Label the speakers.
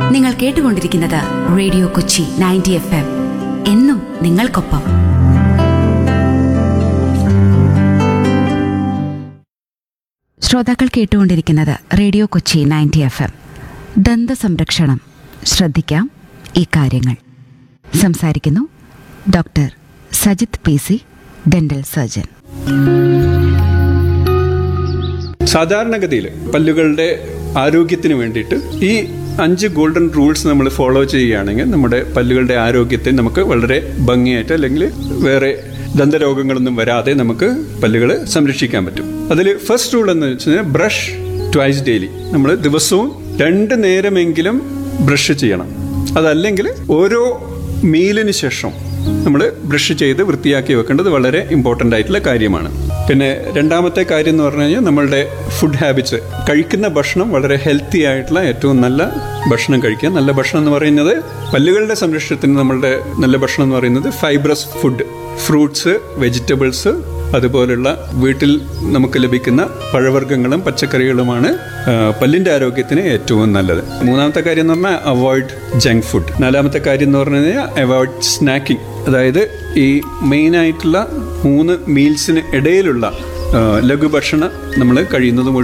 Speaker 1: നിങ്ങൾ കേട്ടുകൊണ്ടിരിക്കുന്നത് radio Kochi ninety F M എന്നും നിങ്ങൾക്കൊപ്പം ശ്രോതാക്കൾ കേട്ടുകൊണ്ടിരിക്കുന്നത് radio Kochi ninety F M ദന്ത സംരക്ഷണം ശ്രദ്ധിക്കാം ഈ കാര്യങ്ങൾ സംസാരിക്കുന്നു doctor Sajith P C dental surgeon
Speaker 2: സാധാരണഗതിയിൽ പല്ലുകളുടെ ആരോഗ്യത്തിന് വേണ്ടിയിട്ട് ഈ അഞ്ച് ഗോൾഡൻ റൂൾസ് നമ്മൾ ഫോളോ ചെയ്യുകയാണെങ്കിൽ നമ്മുടെ പല്ലുകളുടെ ആരോഗ്യത്തെ നമുക്ക് വളരെ ഭംഗിയായിട്ട് അല്ലെങ്കിൽ വേറെ ദന്തരോഗങ്ങളൊന്നും വരാതെ നമുക്ക് പല്ലുകൾ സംരക്ഷിക്കാൻ പറ്റും അതിൽ ഫസ്റ്റ് റൂൾ എന്ന് വെച്ചാൽ ബ്രഷ് ട്വൈസ് ഡെയിലി നമ്മൾ ദിവസവും രണ്ട് നേരമെങ്കിലും ബ്രഷ് ചെയ്യണം അതല്ലെങ്കിൽ ഓരോ മീലിന് ശേഷം നമ്മൾ ബ്രഷ് ചെയ്ത് വൃത്തിയാക്കി വെക്കേണ്ടത് വളരെ ഇമ്പോർട്ടൻ്റ് ആയിട്ടുള്ള കാര്യമാണ് പിന്നെ രണ്ടാമത്തെ കാര്യം എന്ന് പറഞ്ഞു കഴിഞ്ഞാൽ നമ്മളുടെ ഫുഡ് ഹാബിറ്റ്സ് കഴിക്കുന്ന ഭക്ഷണം വളരെ ഹെൽത്തി ആയിട്ടുള്ള ഏറ്റവും നല്ല ഭക്ഷണം കഴിക്കുക നല്ല ഭക്ഷണം എന്ന് പറയുന്നത് പല്ലുകളുടെ സംരക്ഷണത്തിന് നമ്മളുടെ നല്ല ഭക്ഷണം എന്ന് പറയുന്നത് ഫൈബ്രസ് ഫുഡ് ഫ്രൂട്ട്സ് വെജിറ്റബിൾസ് അതുപോലുള്ള വീട്ടിൽ നമുക്ക് ലഭിക്കുന്ന പഴവർഗ്ഗങ്ങളും പച്ചക്കറികളുമാണ് ആ, പല്ലിന്റെ ആരോഗ്യത്തിന് ഏറ്റവും നല്ലത് മൂന്നാമത്തെ കാര്യം എന്ന് പറഞ്ഞാൽ അവോയ്ഡ് ജങ്ക് ഫുഡ് നാലാമത്തെ കാര്യം എന്ന് പറഞ്ഞു കഴിഞ്ഞാൽ അവോയ്ഡ് സ്നാക്കിംഗ് അതായത് ഈ മെയിൻ ആയിട്ടുള്ള മൂന്ന് മീൽസിന് ഇടയിലുള്ള ആ, ലഘുഭക്ഷണം നമ്മൾ കഴിയുന്നത് മുഴുവൻ